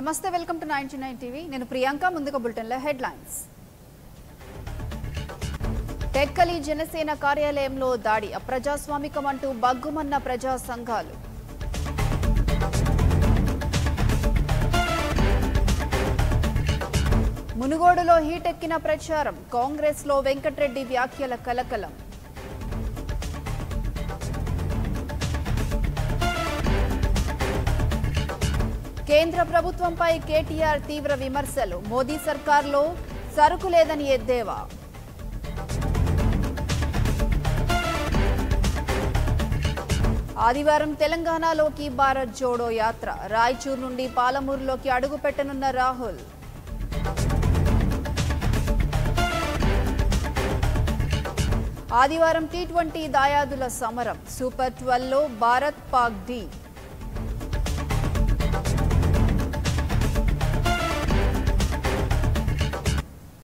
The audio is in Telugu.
నమస్తే welcome to ninety nine TV నేను ప్రియాంక ముందుగా బులెటిన్లో హెడ్లైన్స్ టెక్కలి జనసేన కార్యాలయంలో దాడి అప్రజాస్వామికం అంటూ బగ్గుమన్న ప్రజా సంఘాలు మునుగోడులో హీటెక్కిన ప్రచారం కాంగ్రెస్లో వెంకట్రెడ్డి వ్యాఖ్యల కలకలం కేంద్ర ప్రభుత్వంపై కేటీఆర్ తీవ్ర విమర్శలు మోదీ సర్కార్లో సరుకు లేదని ఎద్దేవా ఆదివారం తెలంగాణలోకి భారత్ జోడో యాత్ర రాయచూర్ నుండి పాలమూరులోకి అడుగు పెట్టనున్న రాహుల్ ఆదివారం టీ ట్వంటీ దాయాదుల సమరం సూపర్ ట్వెల్వ్లో భారత్ పాక్ ఢీ